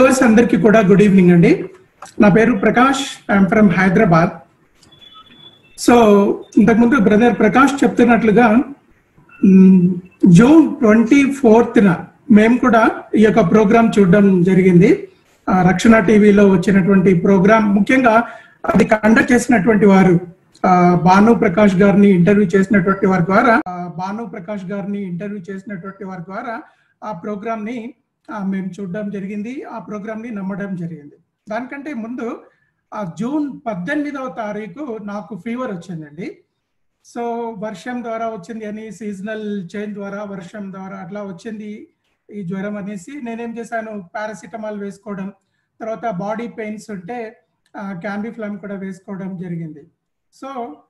viewers అందరికీ కూడా good evening అండి నా పేరు Prakash I'm from Hyderabad so ఇంతకుముందు బ్రదర్ ప్రకాష్ చెప్తున్నట్లుగా మ్, జూన్ ట్వంటీ ఫోర్త్న మేము కూడా ఈ యొక్క ప్రోగ్రామ్ చూడడం జరిగింది ఆ, రక్షణ టీవీలో వచ్చినటువంటి ప్రోగ్రామ్ ముఖ్యంగా అది కండక్ట్ చేసినటువంటి వారు ఆ, భాను ప్రకాష్ గారిని ఇంటర్వ్యూ చేసినటువంటి వారి ద్వారా ఆ, భాను ప్రకాష్ గారిని ఇంటర్వ్యూ చేసినటువంటి వారి ద్వారా ఆ ప్రోగ్రామ్ ని ఆ, మేము చూడడం జరిగింది ఆ ప్రోగ్రామ్ ని నమ్మడం జరిగింది దానికంటే ముందు ఆ జూన్ పద్దెనిమిదవ తారీఖు నాకు ఫీవర్ వచ్చిందండి సో వర్షం ద్వారా వచ్చింది అని సీజనల్ చేంజ్ ద్వారా వర్షం ద్వారా అట్లా వచ్చింది ఈ జ్వరం అనేసి నేనేం చేశాను పారాసిటమాల్ వేసుకోవడం తర్వాత బాడీ పెయిన్స్ ఉంటే క్యాంబిఫ్లామ్ కూడా వేసుకోవడం జరిగింది సో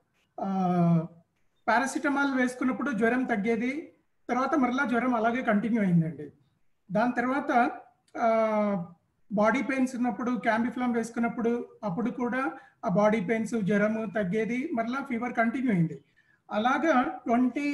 పారాసిటమాల్ వేసుకున్నప్పుడు జ్వరం తగ్గేది తర్వాత మరలా జ్వరం అలాగే కంటిన్యూ అయిందండి దాని తర్వాత బాడీ పెయిన్స్ ఉన్నప్పుడు క్యాంబిఫ్లామ్ వేసుకున్నప్పుడు అప్పుడు కూడా ఆ బాడీ పెయిన్స్ జ్వరము తగ్గేది మరలా ఫీవర్ కంటిన్యూ అయింది అలాగా ట్వంటీ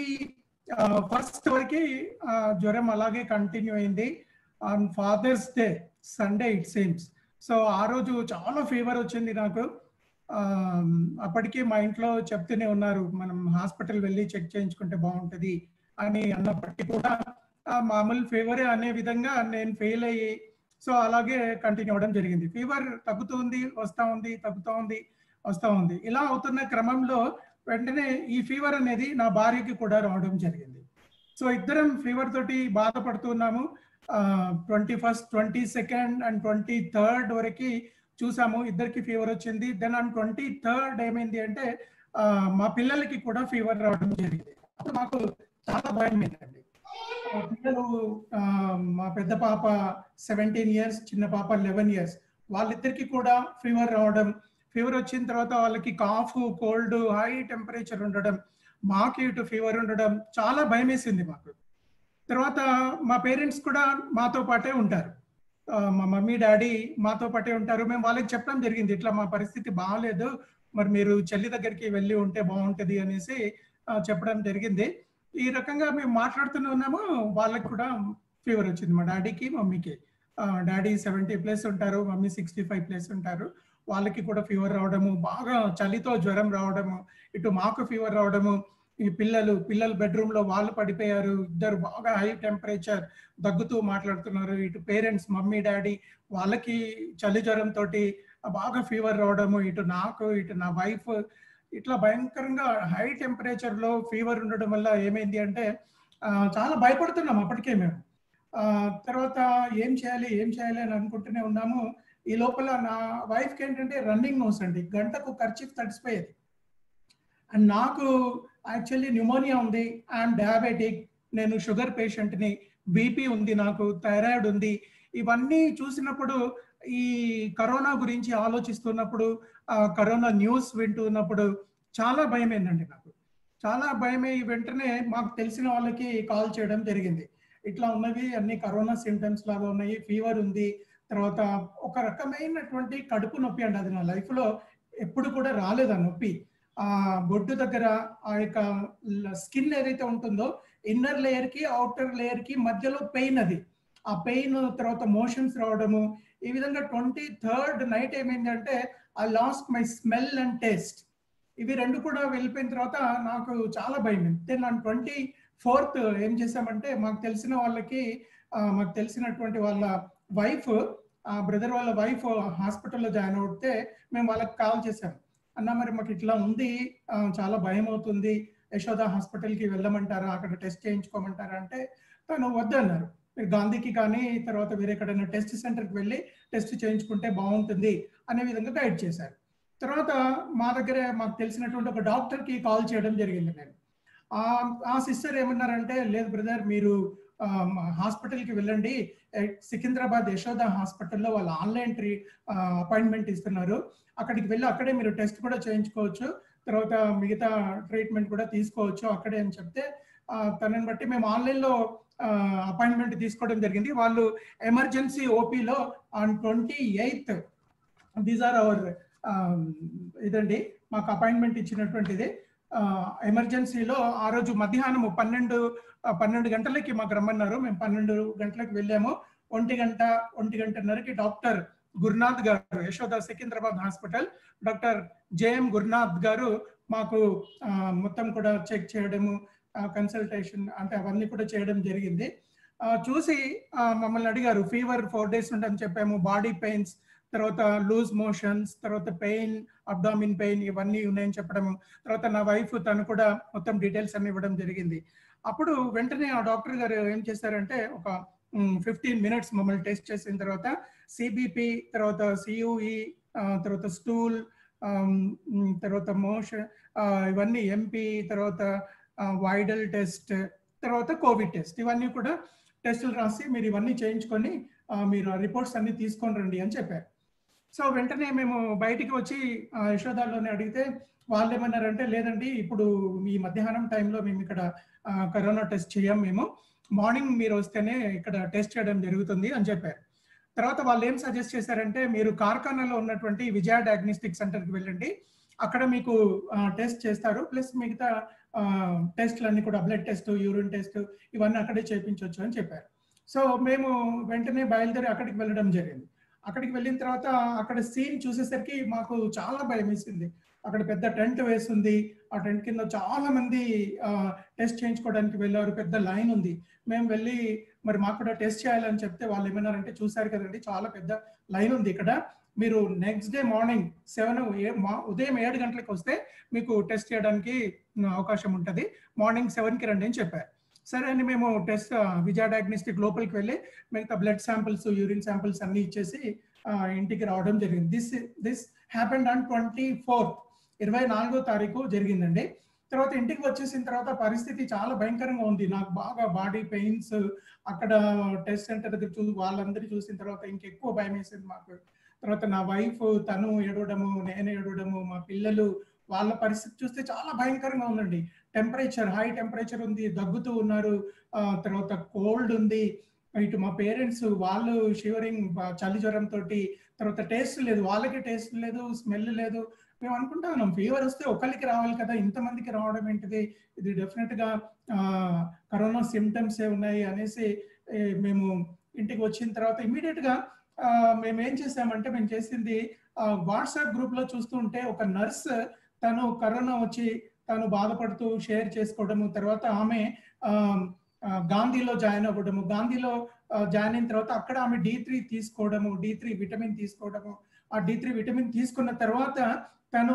ఫస్ట్ వరకు ఆ, జ్వరం అలాగే కంటిన్యూ అయింది on father's day Sunday it seems so ఆ రోజు చాలా ఫీవర్ వచ్చింది నాకు ఆ, అప్పటికి మా ఇంట్లో చెప్తూనే ఉన్నారు మనం హాస్పిటల్ వెళ్ళి చెక్ చేయించుకుంటే బాగుంటది అని అన్నప్పటికీ కూడా ఆ మామూలు ఫీవర్ అనే విధంగా నేను ఫెయిల్ అయ్యి సో అలాగే కంటిన్యూ అవ్వడం జరిగింది ఫీవర్ తగ్గుతుంది వస్తా ఉంది తగ్గుతా ఉంది వస్తా ఉంది ఇలా అవుతున్న క్రమంలో వెంటనే ఈ ఫీవర్ అనేది నా భార్యకి కూడా రావడం జరిగింది సో ఇద్దరం ఫీవర్ తోటి బాధపడుతున్నాము twenty first twenty second and twenty third వరకు చూసాము ఇద్దరికి ఫీవర్ వచ్చింది దెన్ ఆన్ ట్వంటీ థర్డ్ ఏమైంది అంటే ఆ, మా పిల్లలకి కూడా ఫీవర్ రావడం జరిగింది అప్పుడు మాకు చాలా భయం ఏంటండి ఆ పిల్లలు ఆ, మా పెద్ద పాప సెవెంటీన్ ఇయర్స్ చిన్న పాప లెవెన్ ఇయర్స్ వాళ్ళిద్దరికి కూడా ఫీవర్ రావడం ఫీవర్ వచ్చిన తర్వాత వాళ్ళకి కాఫ్ కోల్డ్ హై టెంపరేచర్ ఉండడం మాకు ఇటు ఫీవర్ ఉండడం చాలా భయం వేసింది మాకు తర్వాత మా పేరెంట్స్ కూడా మాతో పాటే ఉంటారు ఆ, మా మమ్మీ డాడీ మాతో పాటే ఉంటారు మేము వాళ్ళకి చెప్పడం జరిగింది ఇట్లా మా పరిస్థితి బాగాలేదు మరి మీరు చెల్లి దగ్గరికి వెళ్ళి ఉంటే బాగుంటది అనేసి ఆ, చెప్పడం జరిగింది ఈ రకంగా మేము మాట్లాడుతూనే ఉన్నాము వాళ్ళకి కూడా ఫీవర్ వచ్చింది మా డాడీకి మమ్మీకి డాడీ సెవెంటీ ప్లస్ ఉంటారు మమ్మీ సిక్స్టీ ఫైవ్ ప్లస్ ఉంటారు వాళ్ళకి కూడా ఫీవర్ రావడము బాగా చలితో జ్వరం రావడము ఇటు మాకు ఫీవర్ రావడము ఈ పిల్లలు పిల్లలు బెడ్రూమ్ లో వాళ్ళు పడిపోయారు ఇద్దరు బాగా హై టెంపరేచర్ దగ్గుతూ మాట్లాడుతున్నారు ఇటు పేరెంట్స్ మమ్మీ డాడీ వాళ్ళకి చలి జ్వరం తోటి బాగా ఫీవర్ రావడము ఇటు నాకు ఇటు నా వైఫ్ ఇట్లా భయంకరంగా హై టెంపరేచర్ లో ఫీవర్ ఉండడం వల్ల ఏమైంది అంటే ఆ, చాలా భయపడుతున్నాం అప్పటికే మేము ఆ, తర్వాత ఏం చేయాలి ఏం చేయాలి అని అనుకుంటూనే ఉన్నాము ఈ లోపల నా వైఫ్కి ఏంటంటే రన్నింగ్ నోస్ అండి గంటకు ఖర్చు తడిసిపోయేది అండ్ నాకు యాక్చువల్లీ న్యూమోనియా ఉంది ఐఎమ్ డయాబెటిక్ నేను షుగర్ పేషెంట్ని బీపీ ఉంది నాకు థైరాయిడ్ ఉంది ఇవన్నీ చూసినప్పుడు ఈ కరోనా గురించి ఆలోచిస్తున్నప్పుడు ఆ కరోనా న్యూస్ వింటున్నప్పుడు చాలా భయమైందండి నాకు చాలా భయమై వెంటనే మాకు తెలిసిన వాళ్ళకి కాల్ చేయడం జరిగింది ఇట్లా ఉన్నవి అన్ని కరోనా సిమ్టమ్స్ లాగా ఉన్నాయి ఫీవర్ ఉంది తర్వాత ఒక రకమైనటువంటి కడుపు నొప్పి అండి అది నా లైఫ్ లో ఎప్పుడు కూడా రాలేదు ఆ నొప్పి ఆ బొడ్డు దగ్గర ఆ యొక్క స్కిన్ ఏదైతే ఉంటుందో ఇన్నర్ లేయర్ కి అవుటర్ లేయర్ కి మధ్యలో పెయిన్ అది ఆ పెయిన్ తర్వాత మోషన్స్ రావడము ఈ విధంగా ట్వంటీ థర్డ్ నైట్ ఏమైందంటే I lost my smell and taste ఇవి రెండు కూడా వెళ్ళిపోయిన తర్వాత నాకు చాలా భయం దెన్ ఆన్ ట్వంటీ ఫోర్త్ ఏం చేసామంటే మాకు తెలిసిన వాళ్ళకి ఆ, మాకు తెలిసినటువంటి వాళ్ళ వైఫ్ ఆ బ్రదర్ వాళ్ళ వైఫ్ హాస్పిటల్లో జాయిన్ అవుతే మేము వాళ్ళకి కాల్ చేసాం అన్న మరి మాకు ఇట్లా ఉంది ఆ, చాలా భయం అవుతుంది యశోద హాస్పిటల్కి వెళ్ళమంటారా అక్కడ టెస్ట్ చేయించుకోమంటారా అంటే తను వద్దన్నారు మీరు గాంధీకి కానీ తర్వాత వేరే ఎక్కడైనా టెస్ట్ సెంటర్కి వెళ్ళి టెస్ట్ చేయించుకుంటే బాగుంటుంది అనే విధంగా గైడ్ చేశారు తర్వాత మా దగ్గర మాకు తెలిసినటువంటి ఒక డాక్టర్కి కాల్ చేయడం జరిగింది నేను ఆ ఆ సిస్టర్ ఏమన్నారంటే లేదు బ్రదర్ మీరు ఆ, మా హాస్పిటల్కి వెళ్ళండి ఏ, సికింద్రాబాద్ యశోద హాస్పిటల్లో వాళ్ళు ఆన్లైన్ ట్రీ అపాయింట్మెంట్ ఇస్తున్నారు అక్కడికి వెళ్ళి అక్కడే మీరు టెస్ట్ కూడా చేయించుకోవచ్చు తర్వాత మిగతా ట్రీట్మెంట్ కూడా తీసుకోవచ్చు అక్కడే అని చెప్తే ఆ, తనని బట్టి మేము ఆన్లైన్లో అపాయింట్మెంట్ తీసుకోవడం జరిగింది వాళ్ళు ఎమర్జెన్సీ ఓపీలో on twenty eighth these are our ఇదండి మాకు అపాయింట్మెంట్ ఇచ్చినటువంటిది ఎమర్జెన్సీలో ఆ రోజు మధ్యాహ్నం పన్నెండు ఆ, పన్నెండు గంటలకి మాకు రమ్మన్నారు మేము పన్నెండు గంటలకు వెళ్ళాము ఒంటి గంట ఒంటి గంటన్నరకి doctor Gurunath garu Yashoda Secunderabad hospital doctor JM Gurunath garu మాకు ఆ, మొత్తం కూడా చెక్ చేయడము కన్సల్టేషన్ అంటే అవన్నీ కూడా చేయడం జరిగింది ఆ, చూసి ఆ, మమ్మల్ని అడిగారు ఫీవర్ ఫోర్ డేస్ ఉందని చెప్పాము బాడీ పెయిన్స్ తర్వాత లూజ్ మోషన్స్ తర్వాత పెయిన్ అబ్డామిన్ పెయిన్ ఇవన్నీ ఉన్నాయని చెప్పడము తర్వాత నా వైఫ్ తను కూడా మొత్తం డీటెయిల్స్ అన్ని ఇవ్వడం జరిగింది అప్పుడు వెంటనే ఆ డాక్టర్ గారు ఏం చేశారంటే ఒక ఫిఫ్టీన్ మినిట్స్ మమ్మల్ని టెస్ట్ చేసిన తర్వాత సిబిపి తర్వాత సియుఈ తర్వాత స్టూల్ తర్వాత మోషన్ ఇవన్నీ ఎంపీ తర్వాత వైడల్ టెస్ట్ తర్వాత కోవిడ్ టెస్ట్ ఇవన్నీ కూడా టెస్టులు రాసి మీరు ఇవన్నీ చేయించుకొని ఆ, మీరు రిపోర్ట్స్ అన్ని తీసుకొని రండి అని చెప్పారు సో వెంటనే మేము బయటికి వచ్చి ఆ, యశోదాలోనే అడిగితే వాళ్ళు ఏమన్నారంటే లేదండి ఇప్పుడు ఈ మధ్యాహ్నం టైంలో మేము ఇక్కడ ఆ, కరోనా టెస్ట్ చేయం మేము మార్నింగ్ మీరు వస్తేనే ఇక్కడ టెస్ట్ చేయడం జరుగుతుంది అని చెప్పారు తర్వాత వాళ్ళు ఏం సజెస్ట్ చేశారంటే మీరు కార్ఖానాలో ఉన్నటువంటి విజయ డయాగ్నోస్టిక్ సెంటర్కి వెళ్ళండి అక్కడ మీకు టెస్ట్ చేస్తారు ప్లస్ మిగతా టెస్ట్లన్నీ కూడా బ్లడ్ టెస్ట్ యూరిన్ టెస్ట్ ఇవన్నీ అక్కడే చేయించవచ్చు అని చెప్పారు సో మేము వెంటనే బయలుదేరి అక్కడికి వెళ్ళడం జరిగింది అక్కడికి వెళ్ళిన తర్వాత అక్కడ సీన్ చూసేసరికి మాకు చాలా భయం వేసింది అక్కడ పెద్ద టెంట్ వేసింది ఆ టెంట్ కింద చాలా మంది టెస్ట్ చేయించుకోవడానికి వెళ్ళారు పెద్ద లైన్ ఉంది మేము వెళ్ళి మరి మాకు కూడా టెస్ట్ చేయాలని చెప్తే వాళ్ళు ఏమన్నారంటే చూసారు కదండి చాలా పెద్ద లైన్ ఉంది ఇక్కడ మీరు నెక్స్ట్ డే మార్నింగ్ సెవెన్ ఉదయం ఏడు గంటలకు వస్తే మీకు టెస్ట్ చేయడానికి అవకాశం ఉంటుంది మార్నింగ్ సెవెన్కి రండి అని చెప్పారు సరే అని మేము టెస్ట్ విజయ డయాగ్నోస్టిక్ లోపలికి వెళ్ళి మిగతా బ్లడ్ శాంపిల్స్ యూరిన్ శాంపిల్స్ అన్ని ఇచ్చేసి ఆ, ఇంటికి రావడం జరిగింది this this happened on twenty fourth ఇరవై నాలుగో తారీఖు జరిగిందండి తర్వాత ఇంటికి వచ్చేసిన తర్వాత పరిస్థితి చాలా భయంకరంగా ఉంది నాకు బాగా బాడీ పెయిన్స్ అక్కడ టెస్ట్ సెంటర్ దగ్గర చూ వాళ్ళందరూ చూసిన తర్వాత ఇంకెక్కువ భయం వేసింది మాకు తర్వాత నా వైఫ్ తను ఏడవడము నేను ఏడవడము మా పిల్లలు వాళ్ళ పరిస్థితి చూస్తే చాలా భయంకరంగా ఉందండి టెంపరేచర్ హై టెంపరేచర్ ఉంది దగ్గుతూ ఉన్నారు ఆ, తర్వాత కోల్డ్ ఉంది ఇటు మా పేరెంట్స్ వాళ్ళు షివరింగ్ చలి జ్వరం తోటి తర్వాత టేస్ట్ లేదు వాళ్ళకి టేస్ట్ లేదు స్మెల్ లేదు మేము అనుకుంటా ఉన్నాం ఫీవర్ వస్తే ఒకరికి రావాలి కదా ఇంతమందికి రావడం ఏంటిది ఇది డెఫినెట్ గా ఆ, కరోనా సిమ్టమ్స్ ఏ ఉన్నాయి అనేసి ఏ, మేము ఇంటికి వచ్చిన తర్వాత ఇమీడియట్ గా ఆ, మేము ఏం చేసామంటే మేము చేసింది వాట్సాప్ గ్రూప్ లో చూస్తూ ఉంటే ఒక నర్స్ తను కరోనా వచ్చి తను బాధపడుతూ షేర్ చేసుకోవడము తర్వాత ఆమె ఆ, ఆ, గాంధీలో జాయిన్ అవ్వడము గాంధీలో ఆ, జాయిన్ అయిన తర్వాత అక్కడ ఆమె డి త్రీ తీసుకోవడము డి త్రీ విటమిన్ తీసుకోవడము ఆ డి త్రీ విటమిన్ తీసుకున్న తర్వాత తను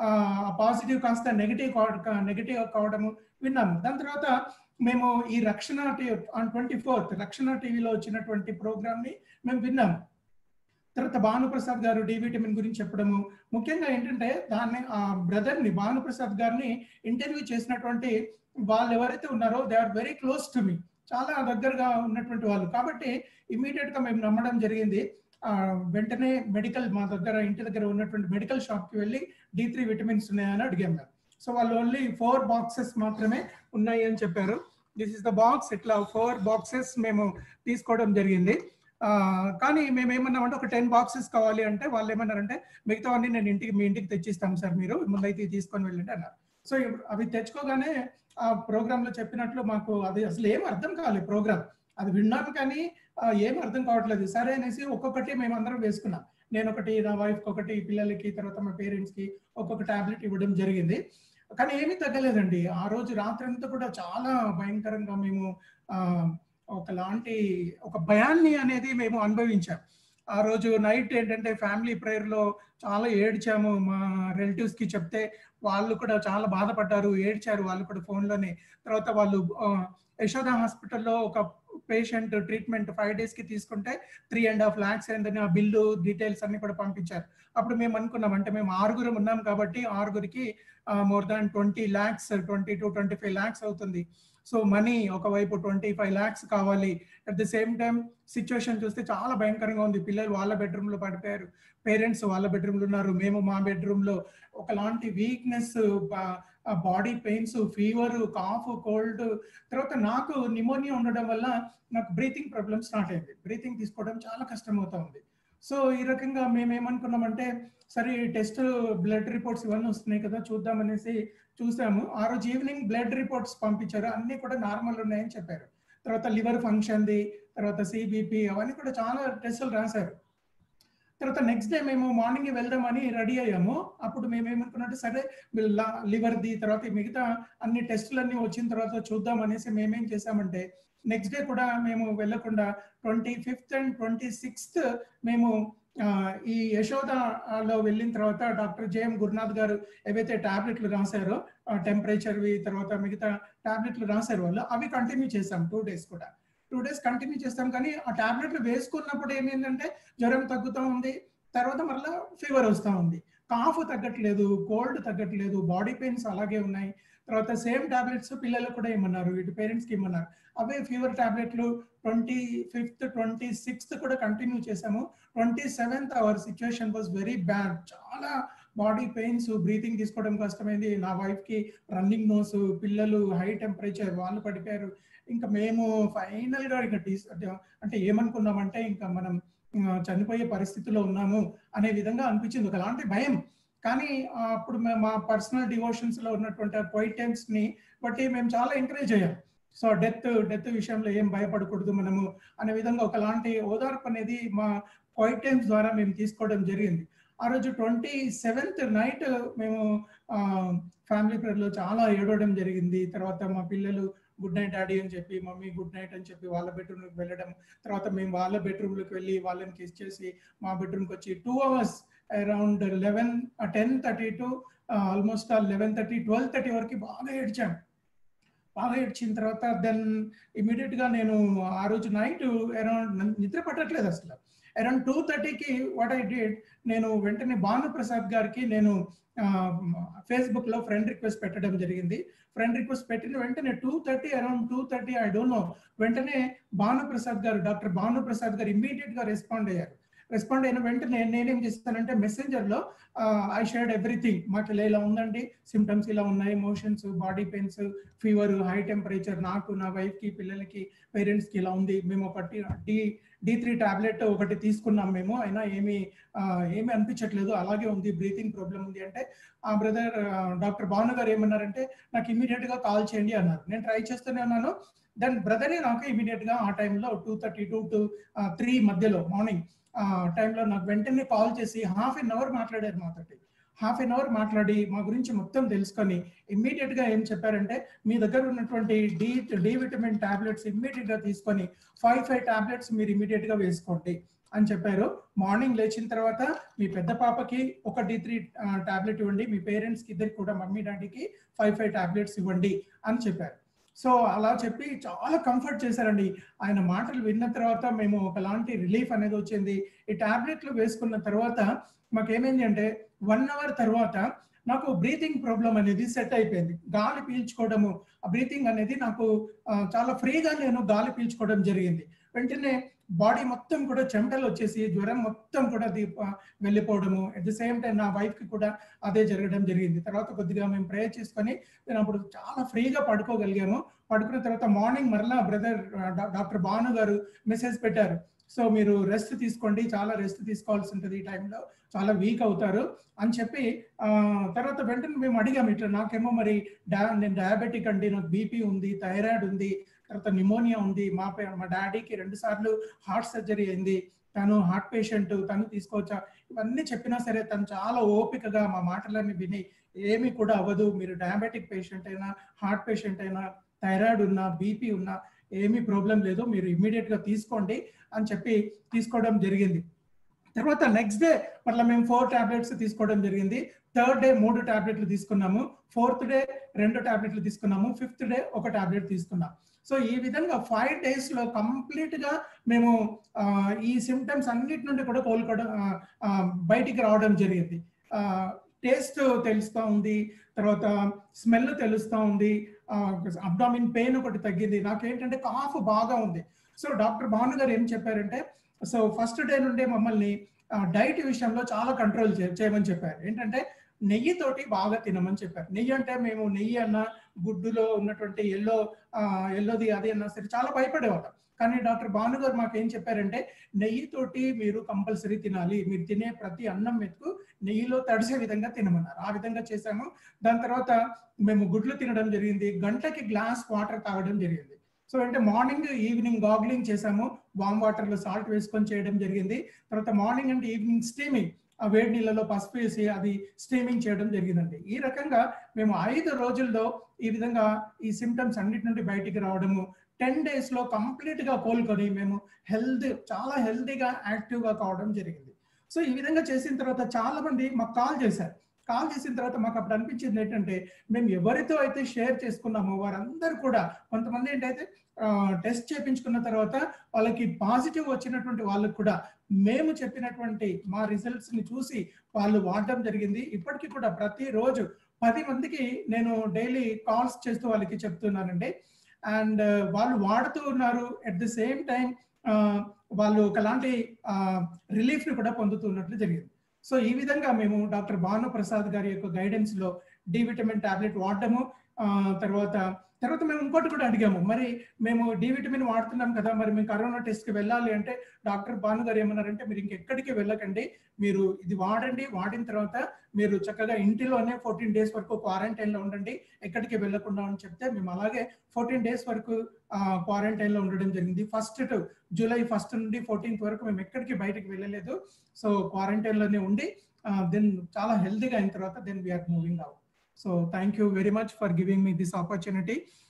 పాజిటివ్ కాస్త నెగిటివ్ నెగిటివ్ కావడము విన్నాము దాని తర్వాత మేము ఈ రక్షణ ఆన్ ట్వంటీ ఫోర్త్ రక్షణ టీవీలో వచ్చినటువంటి ప్రోగ్రామ్ ని మేము విన్నాము తర్వాత భానుప్రసాద్ గారు డి విటమిన్ గురించి చెప్పడము ముఖ్యంగా ఏంటంటే దాన్ని ఆ బ్రదర్ ని భానుప్రసాద్ గారిని ఇంటర్వ్యూ చేసినటువంటి వాళ్ళు ఎవరైతే ఉన్నారో they are very close to me చాలా దగ్గరగా ఉన్నటువంటి వాళ్ళు కాబట్టి ఇమీడియట్ గా మేము నమ్మడం జరిగింది ఆ, వెంటనే మెడికల్ మా దగ్గర ఇంటి దగ్గర ఉన్నటువంటి మెడికల్ షాప్ కి వెళ్ళి డి త్రీ విటమిన్స్ ఉన్నాయని అడిగాం మేము సో వాళ్ళు ఓన్లీ ఫోర్ బాక్సెస్ మాత్రమే ఉన్నాయి అని చెప్పారు దిస్ ఇస్ ద బాక్స్ ఇట్లా ఫోర్ బాక్సెస్ మేము తీసుకోవడం జరిగింది ఆ, కానీ మేము ఏమన్నామంటే ఒక టెన్ బాక్సెస్ కావాలి అంటే వాళ్ళు ఏమన్నారంటే మిగతావన్నీ నేను ఇంటికి మీ ఇంటికి తెచ్చిస్తాను సార్ మీరు ముందైతే ఇవి తీసుకొని వెళ్ళండి అన్నారు సో ఇవ్- అవి తెచ్చుకోగానే ఆ ప్రోగ్రామ్ లో చెప్పినట్లు మాకు అది అసలు ఏం అర్థం కాలేదు ప్రోగ్రామ్ అది విన్నాం కానీ ఆ, ఏం అర్థం కావట్లేదు సరే అనేసి ఒక్కొక్కటి మేము అందరం వేసుకున్నాం నేను ఒకటి నా వైఫ్ ఒకటి పిల్లలకి తర్వాత మా పేరెంట్స్ కి ఒక్కొక్క టాబ్లెట్ ఇవ్వడం జరిగింది కానీ ఏమీ తగ్గలేదండి ఆ రోజు రాత్రి అంతా కూడా చాలా భయంకరంగా మేము ఆ, ఒకలాంటి ఒక భయాన్ని అనేది మేము అనుభవించాం ఆ రోజు నైట్ ఏంటంటే ఫ్యామిలీ ప్రేయర్ లో చాలా ఏడ్చాము మా రిలేటివ్స్ కి చెప్తే వాళ్ళు కూడా చాలా బాధపడ్డారు ఏడ్చారు వాళ్ళు కూడా phone లోనే తర్వాత వాళ్ళు ఆ, యశోద హాస్పిటల్లో ఒక పేషెంట్ ట్రీట్మెంట్ ఫైవ్ డేస్ కి తీసుకుంటే త్రీ అండ్ హాఫ్ ల్యాక్స్ అయిందని ఆ బిల్లు డీటెయిల్స్ అన్ని కూడా పంపించారు అప్పుడు మేము అనుకున్నాం అంటే మేము ఆరుగురం ఉన్నాం కాబట్టి ఆరుగురికి more than twenty lakhs twenty two twenty five lakhs అవుతుంది సో మనీ ఒకవైపు ట్వంటీ ఫైవ్ ల్యాక్స్ కావాలి at the same time situation చూస్తే చాలా భయంకరంగా ఉంది పిల్లలు వాళ్ళ బెడ్రూమ్ లో పడిపోయారు పేరెంట్స్ వాళ్ళ బెడ్రూమ్ లో ఉన్నారు మేము మా బెడ్రూమ్ లో ఒకలాంటి weakness body pains fever cough cold తర్వాత నాకు నిమోనియా ఉండడం వల్ల నాకు బ్రీతింగ్ ప్రాబ్లమ్ స్టార్ట్ అయింది బ్రీతింగ్ తీసుకోవడం చాలా కష్టం అవుతా ఉంది సో ఈ రకంగా మేము ఏమనుకున్నామంటే సరే టెస్ట్ బ్లడ్ రిపోర్ట్స్ ఇవన్నీ వస్తున్నాయి కదా చూద్దాం అనేసి చూసాము ఆ రోజు ఈవినింగ్ బ్లడ్ రిపోర్ట్స్ పంపించారు అన్ని కూడా నార్మల్ ఉన్నాయని చెప్పారు తర్వాత లివర్ ఫంక్షన్ది తర్వాత సిబిపి అవన్నీ కూడా చాలా టెస్టులు రాశారు తర్వాత నెక్స్ట్ డే మేము మార్నింగ్ వెళ్దామని రెడీ అయ్యాము అప్పుడు మేము ఏమనుకున్నట్టు సరే లివర్ది తర్వాత మిగతా అన్ని టెస్టులన్నీ వచ్చిన తర్వాత చూద్దాం అనేసి మేమేం చేసామంటే నెక్స్ట్ డే కూడా మేము వెళ్ళకుండా twenty fifth and twenty sixth మేము ఈ యశోదలో వెళ్ళిన తర్వాత డాక్టర్ జేఎం గురునాథ్ గారు ఏవైతే టాబ్లెట్లు రాశారో టెంపరేచర్వి తర్వాత మిగతా టాబ్లెట్లు రాశారు వాళ్ళు అవి కంటిన్యూ చేసాం టూ డేస్ కూడా టూ డేస్ కంటిన్యూ చేస్తాం కానీ ఆ టాబ్లెట్లు వేసుకున్నప్పుడు ఏమైందంటే జ్వరం తగ్గుతూ ఉంది తర్వాత మళ్ళీ ఫీవర్ వస్తూ ఉంది కాఫ్ తగ్గట్లేదు కోల్డ్ తగ్గట్లేదు బాడీ పెయిన్స్ అలాగే ఉన్నాయి తర్వాత సేమ్ టాబ్లెట్స్ పిల్లలకు కూడా ఇమ్మన్నారు ఇటు పేరెంట్స్కి ఇమ్మన్నారు అవే ఫీవర్ టాబ్లెట్లు ట్వంటీ ఫిఫ్త్ ట్వంటీ సిక్స్త్ కూడా కంటిన్యూ చేసాము twenty seventh our situation was very bad చాలా బాడీ పెయిన్స్ బ్రీతింగ్ తీసుకోవడం కష్టమైంది నా వైఫ్కి రన్నింగ్ నోస్ పిల్లలు హై టెంపరేచర్ వాళ్ళు పడిపోయారు ఇంకా మేము ఫైనల్గా ఇంకా అంటే ఏమనుకున్నామంటే ఇంకా మనం చనిపోయే పరిస్థితిలో ఉన్నాము అనే విధంగా అనిపించింది ఒకలాంటి భయం కానీ అప్పుడు మా పర్సనల్ డివోషన్స్ లో ఉన్నటువంటి పొయిటెన్స్ ని బట్టి మేము చాలా ఎంకరేజ్ అయ్యాం సో డెత్ డెత్ విషయంలో ఏం భయపడకూడదు మనము అనే విధంగా ఒకలాంటి ఓదార్పు అనేది మా పొయిటెన్స్ ద్వారా మేము తీసుకోవడం జరిగింది ఆ రోజు ట్వంటీ సెవెంత్ నైట్ మేము ఫ్యామిలీ ప్రేయర్లో చాలా ఏడవడం జరిగింది తర్వాత మా పిల్లలు గుడ్ నైట్ డాడీ అని చెప్పి మమ్మీ గుడ్ నైట్ అని చెప్పి వాళ్ళ బెడ్రూమ్కి వెళ్ళడం తర్వాత మేము వాళ్ళ బెడ్రూమ్లోకి వెళ్ళి వాళ్ళని కిస్ చేసి మా బెడ్రూమ్కి వచ్చి two hours around eleven ten thirty to almost eleven thirty twelve thirty వరకు బాగా ఏడ్చాం బాగా ఏడ్చిన తర్వాత దెన్ ఇమీడియట్గా నేను ఆ రోజు నైట్ అరౌండ్ నిద్ర పట్టట్లేదు అసలు అరౌండ్ టూ థర్టీకి వాట్ ఐ డిడ్ నేను వెంటనే భానుప్రసాద్ గారికి నేను ఫేస్బుక్ లో ఫ్రెండ్ రిక్వెస్ట్ పెట్టడం జరిగింది ఫ్రెండ్ రిక్వెస్ట్ పెట్టిన వెంటనే two thirty around two thirty I don't know వెంటనే భానుప్రసాద్ గారు డాక్టర్ భానుప్రసాద్ గారు ఇమ్మీడియట్ గా రెస్పాండ్ అయ్యారు రెస్పాండ్ అయిన వెంటనే నేనేం చేస్తానంటే మెసెంజర్ లో ఐ షేర్డ్ ఎవ్రీథింగ్ మాకు ఇలా ఇలా ఉందండి సిమ్టమ్స్ ఇలా ఉన్నాయి motions body pains fever high temperature నాకు నా వైఫ్ కి పిల్లలకి పేరెంట్స్ కి ఇలా ఉంది మేము ఒకటి డి డి త్రీ టాబ్లెట్ ఒకటి తీసుకున్నాం మేము అయినా ఏమి ఏమి అనిపించట్లేదు అలాగే ఉంది బ్రీతింగ్ ప్రాబ్లం ఉంది అంటే ఆ బ్రదర్ డాక్టర్ భాను గారు ఏమన్నారంటే నాకు ఇమీడియట్ గా కాల్ చేయండి అన్నారు నేను ట్రై చేస్తూనే ఉన్నాను దెన్ బ్రదర్ నాకు ఇమీడియట్ గా ఆ టైంలో two thirty two to three మధ్యలో మార్నింగ్ టైంలో నాకు వెంటనే కాల్ చేసి హాఫ్ అన్ అవర్ మాట్లాడారు మాతోటి హాఫ్ అన్ అవర్ మాట్లాడి మా గురించి మొత్తం తెలుసుకొని ఇమ్మీడియట్ గా ఏం చెప్పారంటే మీ దగ్గర ఉన్నటువంటి D D vitamin tablets immediate గా తీసుకొని ఫైవ్ ఫైవ్ టాబ్లెట్స్ మీరు ఇమ్మీడియట్ గా వేసుకోండి అని చెప్పారు మార్నింగ్ లేచిన తర్వాత మీ పెద్ద పాపకి ఒక డి త్రీ టాబ్లెట్ ఇవ్వండి మీ పేరెంట్స్ కి ఇద్దరికి కూడా మమ్మీ డాడీకి ఫైవ్ ఫైవ్ టాబ్లెట్స్ ఇవ్వండి అని చెప్పారు సో అలా చెప్పి చాలా కంఫర్ట్ చేశారండి ఆయన మాటలు విన్న తర్వాత మేము ఒకలాంటి రిలీఫ్ అనేది వచ్చింది ఈ టాబ్లెట్లు వేసుకున్న తర్వాత మాకేమైంది అంటే వన్ అవర్ తర్వాత నాకు బ్రీతింగ్ ప్రాబ్లం అనేది సెట్ అయిపోయింది గాలి పీల్చుకోవడము ఆ బ్రీతింగ్ అనేది నాకు చాలా ఫ్రీగా నేను గాలి పీల్చుకోవడం జరిగింది వెంటనే బాడీ మొత్తం కూడా చెమటలు వచ్చేసి జ్వరం మొత్తం కూడా వెళ్ళిపోవడము అట్ ది సేమ్ టైం నా వైఫ్కి కూడా అదే జరగడం జరిగింది తర్వాత కొద్దిగా మేము ప్రేయర్ చేసుకొని నేను అప్పుడు చాలా ఫ్రీగా పడుకోగలిగాము పడుకున్న తర్వాత మార్నింగ్ మరలా బ్రదర్ డాక్టర్ భాను గారు మెసేజ్ పెట్టారు సో మీరు రెస్ట్ తీసుకోండి చాలా రెస్ట్ తీసుకోవాల్సి ఉంటుంది ఈ టైంలో చాలా వీక్ అవుతారు అని చెప్పి తర్వాత వెంటనే మేము అడిగాము ఇట్లా నాకేమో మరి డా నేను డయాబెటిక్ అండి నాకు బీపీ ఉంది థైరాయిడ్ ఉంది తర్వాత నిమోనియా ఉంది మా మా డాడీకి రెండు సార్లు హార్ట్ సర్జరీ అయింది తను హార్ట్ పేషెంట్ తను తీసుకోవచ్చా ఇవన్నీ చెప్పినా సరే తను చాలా ఓపికగా మా మాటలన్నీ విని ఏమీ కూడా అవ్వదు మీరు డయాబెటిక్ పేషెంట్ అయినా హార్ట్ పేషెంట్ అయినా థైరాయిడ్ ఉన్నా బీపీ ఉన్నా ఏమీ ప్రాబ్లం లేదు మీరు ఇమ్మీడియట్ గా తీసుకోండి అని చెప్పి తీసుకోవడం జరిగింది తర్వాత నెక్స్ట్ డే మళ్ళీ మేము ఫోర్ టాబ్లెట్స్ తీసుకోవడం జరిగింది థర్డ్ డే మూడు టాబ్లెట్లు తీసుకున్నాము ఫోర్త్ డే రెండు టాబ్లెట్లు తీసుకున్నాము ఫిఫ్త్ డే ఒక టాబ్లెట్ తీసుకున్నాం సో ఈ విధంగా ఫైవ్ డేస్ లో కంప్లీట్ గా మేము ఈ సిమ్టమ్స్ అన్నిటి నుండి కూడా కోలుకోవడం బయటికి రావడం జరిగింది టేస్ట్ తెలుస్తూ ఉంది తర్వాత స్మెల్ తెలుస్తూ ఉంది అబ్డామిన్ పెయిన్ ఒకటి తగ్గింది నాకేంటంటే కాఫ్ బాగా ఉంది సో డాక్టర్ భాను గారు ఏం చెప్పారంటే సో ఫస్ట్ డే నుండే మమ్మల్ని డైట్ విషయంలో చాలా కంట్రోల్ చేయమని చెప్పారు ఏంటంటే నెయ్యితోటి బాగా తినమని చెప్పారు నెయ్యి అంటే మేము నెయ్యి అన్న గుడ్డులో ఉన్నటువంటి ఎల్లో ఎల్లోది అది అన్నా సరే చాలా భయపడేవాళ్ళం కానీ డాక్టర్ భాను గారు మాకు ఏం చెప్పారంటే నెయ్యితోటి మీరు కంపల్సరీ తినాలి మీరు తినే ప్రతి అన్నం మెతుకు నెయ్యిలో తడిసే విధంగా తినమన్నారు ఆ విధంగా చేశాము దాని తర్వాత మేము గుడ్లు తినడం జరిగింది గంటకి గ్లాస్ వాటర్ తాగడం జరిగింది సో అంటే మార్నింగ్ ఈవినింగ్ గాగ్లింగ్ చేసాము వామ్ వాటర్ లో సాల్ట్ వేసుకొని చేయడం జరిగింది తర్వాత మార్నింగ్ అండ్ ఈవినింగ్ స్టీమింగ్ ఆ వేడి నీళ్ళలో పసుపు వేసి అది స్టీమింగ్ చేయడం జరిగిందండి ఈ రకంగా మేము ఐదు రోజుల్లో ఈ విధంగా ఈ సిమ్టమ్స్ అన్నిటి నుండి బయటికి రావడము టెన్ డేస్ లో కంప్లీట్ గా కోలుకొని మేము హెల్త్ చాలా హెల్తీగా యాక్టివ్ గా కావడం జరిగింది సో ఈ విధంగా చేసిన తర్వాత చాలా మంది మాకు కాల్ చేశారు కాల్ చేసిన తర్వాత మాకు అప్పుడు అనిపించింది ఏంటంటే మేము ఎవరితో అయితే షేర్ చేసుకున్నామో వారందరూ కూడా కొంతమంది ఏంటైతే టెస్ట్ చేయించుకున్న తర్వాత వాళ్ళకి పాజిటివ్ వచ్చినటువంటి వాళ్ళకి కూడా మేము చెప్పినటువంటి మా రిజల్ట్స్ ని చూసి వాళ్ళు వాడడం జరిగింది ఇప్పటికీ కూడా ప్రతిరోజు పది మందికి నేను డైలీ కాల్స్ చేస్తూ వాళ్ళకి చెప్తున్నానండి అండ్ వాళ్ళు వాడుతూ ఉన్నారు అట్ ది సేమ్ టైం వాళ్ళు ఒకలాంటి రిలీఫ్ ని కూడా పొందుతున్నట్లు జరిగింది సో ఈ విధంగా మేము డాక్టర్ భాను ప్రసాద్ గారి యొక్క గైడెన్స్ లో డి విటమిన్ టాబ్లెట్ వాడటము తర్వాత తర్వాత మేము ఇంకోటి కూడా అడిగాము మరి మేము డి విటమిన్ వాడుతున్నాం కదా మరి మేము కరోనా టెస్ట్ కి వెళ్ళాలి అంటే డాక్టర్ భాను గారు ఏమన్నారంటే మీరు ఇంకెక్కడికి వెళ్ళకండి మీరు ఇది వాడండి వాడిన తర్వాత మీరు చక్కగా ఇంటిలోనే ఫోర్టీన్ డేస్ వరకు క్వారంటైన్ లో ఉండండి ఎక్కడికి వెళ్ళకుండా అని చెప్తే మేము అలాగే ఫోర్టీన్ డేస్ వరకు క్వారంటైన్ లో ఉండడం జరిగింది ఫస్ట్ టు జూలై ఫస్ట్ నుండి ఫోర్టీన్త్ వరకు మేము ఎక్కడికి బయటకు వెళ్ళలేదు సో క్వారంటైన్ లోనే ఉండి దెన్ చాలా హెల్తీగా అయిన తర్వాత then we're moving out so thank you very much for giving me this opportunity